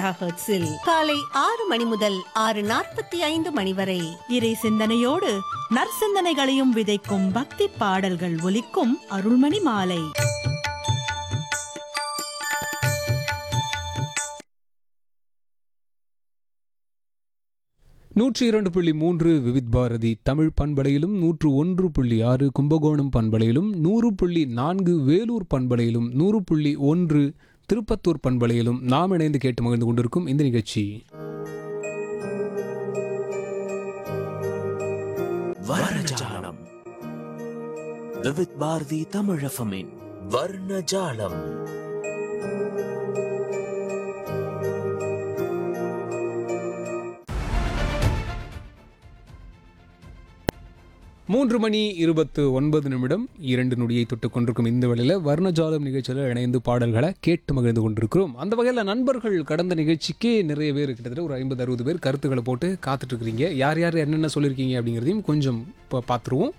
Mega ஹெர்ட்ஸில் காலை ஆறு மணி முதல் ஆறு நாற்பத்தி ஐந்து மணி வரை இறை சிந்தனையோடு நற்சிந்தனைகளையும் விதைக்கும் பக்தி பாடல்கள் ஒலிக்கும் அருள்மணி மாலை நூற்றி இரண்டு புள்ளி மூன்று விவித் பாரதி தமிழ் பண்பலையிலும் நூற்று ஒன்று புள்ளி ஆறு கும்பகோணம் பண்பலையிலும் நூறு புள்ளி நான்கு வேலூர் பண்பலையிலும் நூறு புள்ளி ஒன்று திருப்பத்தூர் பண்பலையிலும் நாம் இணைந்து கேட்டு மகிழ்ந்து கொண்டிருக்கும் இந்த நிகழ்ச்சி வர்ணஜாலம் விவித் பாரதி தமிழஃபமின் வர்ணஜாலம் மூன்று மணி இருபத்து ஒன்பது நிமிடம் இரண்டு நொடியை தொட்டுக் கொண்டிருக்கும் இந்த வேளையில் வர்ணஜாலம் நிகழ்ச்சியில் இணைந்து பாடல்களை கேட்டு மகிழ்ந்து கொண்டிருக்கிறோம் அந்த வகையில் நண்பர்கள் கடந்த நிகழ்ச்சிக்கே நிறைய பேர் கிட்டத்தட்ட ஒரு ஐம்பது அறுபது பேர் கருத்துக்களை போட்டு காத்துட்டு இருக்கிறீங்க யார் யார் என்னென்ன சொல்லியிருக்கீங்க அப்படிங்கிறதையும் கொஞ்சம் இப்போ பார்த்துருவோம்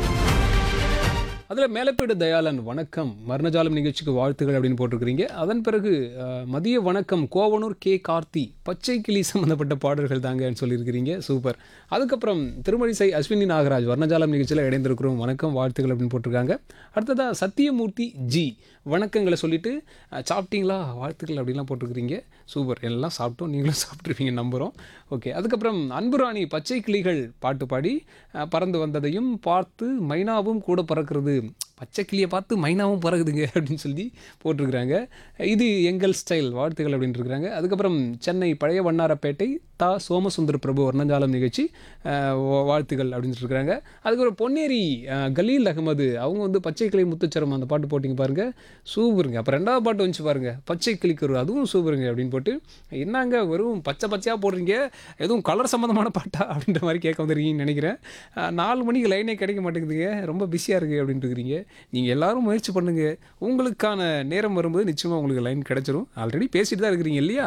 அதில் மேலப்பேடு தயாளன் வணக்கம் மர்ணஜாலம் நிகழ்ச்சிக்கு வாழ்த்துக்கள் அப்படின்னு போட்டிருக்கிறீங்க அதன் பிறகு அஹ், மதிய வணக்கம் கோவனூர் கே கார்த்தி பச்சை கிளி சம்மந்தப்பட்ட பாடல்கள் தாங்கன்னு சொல்லியிருக்கிறீங்க சூப்பர் அதுக்கப்புறம் திருமழிசை அஸ்வினி நாகராஜ் வர்ணஜாலம் நிகழ்ச்சியில் இணைந்திருக்கிறோம் வணக்கம் வாழ்த்துக்கள் அப்படின்னு போட்டிருக்காங்க அடுத்ததாக சத்தியமூர்த்தி ஜி வணக்கங்களை சொல்லிட்டு அஹ், சாப்பிட்டீங்களா வாழ்த்துக்கள் அப்படின்லாம் போட்டிருக்கிறீங்க சூப்பர் எல்லாம் சாப்பிட்டோம் நீங்களும் சாப்பிட்ருப்பீங்க நம்புகிறோம் ஓகே அதுக்கப்புறம் அன்புராணி பச்சை கிளிகள் பாட்டு பாடி அஹ், பறந்து வந்ததையும் பார்த்து மைனாவும் கூட பறக்கிறது பச்சை கிளியை பார்த்து மைனாவும் பறகுதுங்க அப்படின்னு சொல்லி போட்டிருக்கிறாங்க இது எங்கள் ஸ்டைல் வாழ்த்துக்கள் அப்படின்னு இருக்கிறாங்க அதுக்கப்புறம் சென்னை பழைய வண்ணாரப்பேட்டை தா சோமசுந்தர பிரபு வர்ணஜாலம் நிகழ்ச்சி அஹ், வா- வாழ்த்துக்கள் அப்படின்னு சொல்லியிருக்கிறாங்க அதுக்கப்புறம் பொன்னேரி அஹ், கலீல் அகமது அவங்க வந்து பச்சை கிளி முத்துச்சரம் அந்த பாட்டு போட்டிங்க பாருங்க சூப்பருங்க அப்போ ரெண்டாவது பாட்டு வந்துச்சு பாருங்க பச்சை கிளிக்கரு அதுவும் சூப்பருங்க அப்படின்னு போட்டு என்னங்க வெறும் பச்சை பச்சையாக போடுறீங்க எதுவும் கலர் சம்மந்தமான பாட்டா அப்படின்ற மாதிரி கேட்க வந்துருக்கீங்கன்னு நினைக்கிறேன் அஹ், நாலு மணிக்கு லைனே கிடைக்க மாட்டேங்குதுங்க ரொம்ப பிஸியாக இருக்குது அப்படின்ட்டு இருக்கிறீங்க நீங்கள் எல்லாரும் முயற்சி பண்ணுங்க உங்களுக்கான நேரம் வரும்போது நிச்சயமாக உங்களுக்கு லைன் கிடைச்சிரும் ஆல்ரெடி பேசிட்டு தான் இருக்கிறீங்க இல்லையா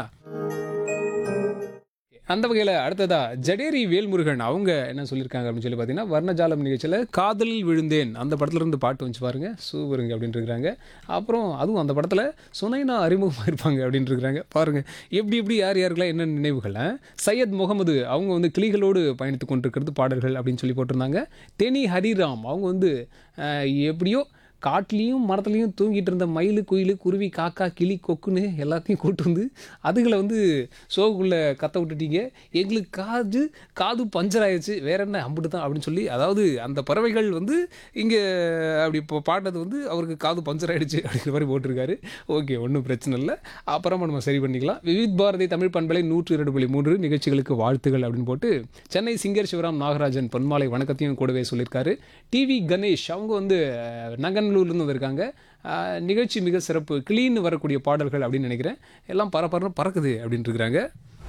அந்த வகையில் அடுத்ததா ஜடேரி வேல்முருகன் அவங்க என்ன சொல்லியிருக்காங்க அப்படின்னு சொல்லி பார்த்தீங்கன்னா வர்ணஜாலம் நிகழ்ச்சியில் காதலில் விழுந்தேன் அந்த படத்துல இருந்து பாட்டு வந்துச்சு பாருங்க சூப்பருங்க அப்படின்னு இருக்கிறாங்க அப்புறம் அதுவும் அந்த படத்தில் சுனைனா அறிமுகமாக இருப்பாங்க அப்படின்னு இருக்கிறாங்க பாருங்க எப்படி எப்படி யார் யாருக்கெல்லாம் என்ன நினைவுகள் ஆ? சையத் முகமது அவங்க வந்து கிளிகளோடு பயணித்து கொண்டிருக்கிறது பாடல்கள் அப்படின்னு சொல்லி போட்டிருந்தாங்க தெனி ஹரிராம் அவங்க வந்து அஹ், எப்படியோ காட்டுலேயும் மரத்துலேயும் தூங்கிட்டு இருந்த மயில் குயில் குருவி காக்கா கிளி கொக்குன்னு எல்லாத்தையும் கூட்டு வந்து அதுகளை வந்து ஷோக்குள்ளே கத்த விட்டுட்டீங்க எங்களுக்கு காது காது பஞ்சர் ஆயிடுச்சு வேற என்ன அம்பிட்டு தான் அப்படின்னு சொல்லி அதாவது அந்த பறவைகள் வந்து இங்கே அப்படி இப்போ பாடினது வந்து அவருக்கு காது பஞ்சர் ஆயிடுச்சு அப்படிங்கிற மாதிரி போட்டிருக்காரு ஓகே ஒன்றும் பிரச்சனை இல்லை அப்புறமா நம்ம சரி பண்ணிக்கலாம் விவித் பாரதி தமிழ் பண்பலை நூற்று இரண்டு புள்ளி மூன்று நிகழ்ச்சிகளுக்கு வாழ்த்துகள் அப்படின்னு போட்டு சென்னை சிங்கர் சிவராம் நாகராஜன் பொன்மாலை வணக்கத்தையும் கூடவே சொல்லியிருக்காரு டிவி கணேஷ் அவங்க வந்து அஹ், நங்கநல்லூர்லேருந்து வந்திருக்காங்க அஹ், நிகழ்ச்சி மிக சிறப்பு கிளீன்னு வரக்கூடிய பாடல்கள் அப்படின்னு நினைக்கிறேன் எல்லாம் பரபரன்னு பறக்குது அப்படின்னு இருக்கிறாங்க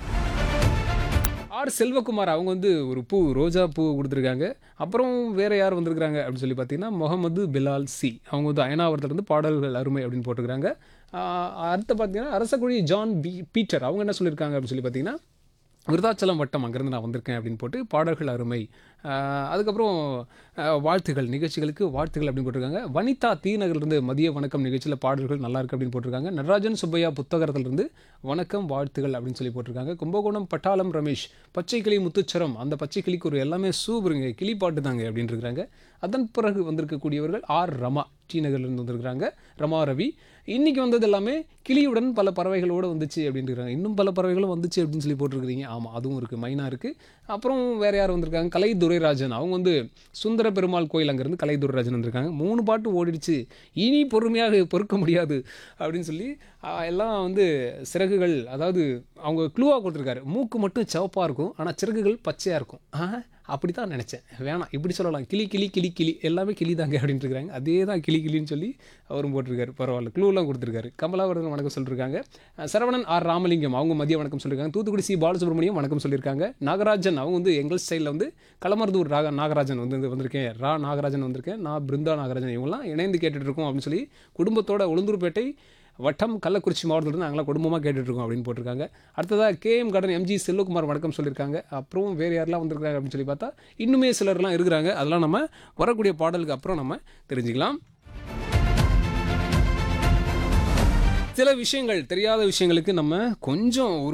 ஆர் செல்வகுமார் அவங்க வந்து ஒரு பூ ரோஜா பூ கொடுத்துருக்காங்க அப்புறம் வேற யார் வந்திருக்காங்க அப்படின்னு சொல்லி பார்த்தீங்கன்னா முகமது பிலால் சி அவங்க வந்து அயனாவரத்துல இருந்து பாடல்கள் அருமை அப்படின்னு போட்டிருக்காங்க ஆஹ் அடுத்து பார்த்தீங்கன்னா அரசகுழி ஜான் பி பீட்டர் அவங்க என்ன சொல்லியிருக்காங்க அப்படின்னு சொல்லி பார்த்தீங்கன்னா விருதாச்சலம் வட்டம் அங்கேருந்து நான் வந்திருக்கேன் அப்படின்னு போட்டு பாடல்கள் அருமை ஆஹ் அதுக்கப்புறம் ஆஹ் வாழ்த்துகள் நிகழ்ச்சிகளுக்கு வாழ்த்துகள் அப்படின்னு போட்டிருக்காங்க வனிதா தி நகர்லேருந்து மதிய வணக்கம் நிகழ்ச்சியில் பாடல்கள் நல்லா இருக்கு அப்படின்னு போட்டிருக்காங்க நடராஜன் சுப்பையா புத்தகத்திலிருந்து வணக்கம் வாழ்த்துகள் அப்படின்னு சொல்லி போட்டிருக்காங்க கும்பகோணம் பட்டாளம் ரமேஷ் பச்சை கிளி முத்துச்சரம் அந்த பச்சை கிளிக்கு ஒரு எல்லாமே சூப்பருங்க கிளி பாட்டு தாங்க அப்படின்னு இருக்கிறாங்க அதன் பிறகு வந்திருக்கக்கூடியவர்கள் ஆர் ரமா டி நகர்லேருந்து வந்திருக்கிறாங்க ரமா ரவி இன்னைக்கு வந்தது எல்லாமே கிளியுடன் பல பறவைகளோடு வந்துச்சு அப்படின்னு இருக்காங்க இன்னும் பல பறவைகளும் வந்துச்சு அப்படின்னு சொல்லி போட்டிருக்கிறீங்க ஆமாம் அதுவும் இருக்குது மைனா இருக்குது அப்புறம் வேற யார் வந்திருக்காங்க கலை துரைராஜன் அவங்க வந்து சுந்தர பெருமாள் கோயில் அங்கேருந்து கலை துரைராஜன் வந்திருக்காங்க மூணு பாட்டு ஓடிடுச்சு இனி பொறுமையாக பொறுக்க முடியாது அப்படின்னு சொல்லி ஆஹ், எல்லாம் வந்து சிறகுகள் அதாவது அவங்க க்ளூவாக கொடுத்துருக்காரு மூக்கு மட்டும் சிவப்பாக இருக்கும் ஆனால் சிறகுகள் பச்சையாக இருக்கும் ஆ அப்படி தான் நினச்சேன் வேணாம் இப்படி சொல்லலாம் கிளி கிளி கிளி கிளி எல்லாமே கிளி தாங்க அப்படின்ட்டு இருக்காங்க அதே தான் கிளி கிளின்னு சொல்லி அவரும் போட்டிருக்காரு பரவாயில்ல க்ளூலாம் கொடுத்துருக்காரு கமலாவரர்கள் வணக்கம் சொல்லியிருக்காங்க அஹ் சரவணன் ஆர் ராமலிங்கம் அவங்க மதிய வணக்கம் சொல்லியிருக்காங்க தூத்துக்குடி சி பாலசுப்ரமணியம் வணக்கம் சொல்லியிருக்காங்க நாகராஜன் அவங்க வந்து எங்கள் ஸ்டைலில் வந்து களமருதூர் ராக நாகராஜன் வந்து வந்து வந்திருக்கேன் ரா நாகராஜன் வந்திருக்கேன் நான் பிருந்தா நாகராஜன் இவங்கெல்லாம் இணைந்து கேட்டுட்டு இருக்கோம் அப்படின்னு சொல்லி குடும்பத்தோட உளுந்தூர்பேட்டை வட்டம் கள்ளக்குறிச்சி மாவட்டத்தில் நாங்களாம் குடும்பமாக கேட்டுட்ருக்கோம் அப்படின்னு போட்டிருக்காங்க அடுத்ததாக கேஎம் கார்டன் எம்ஜி செல்வகுமார் வணக்கம் சொல்லியிருக்காங்க அப்புறம் வேறு யாரெல்லாம் வந்திருக்காங்க அப்படின்னு சொல்லி பார்த்தா இன்னுமே சிலர்லாம் இருக்கிறாங்க அதெல்லாம் நம்ம வரக்கூடிய பாடலுக்கு அப்புறம் நம்ம தெரிஞ்சுக்கலாம் சில விஷயங்கள் தெரியாத விஷயங்களுக்கு நம்ம கொஞ்சம் ஒரு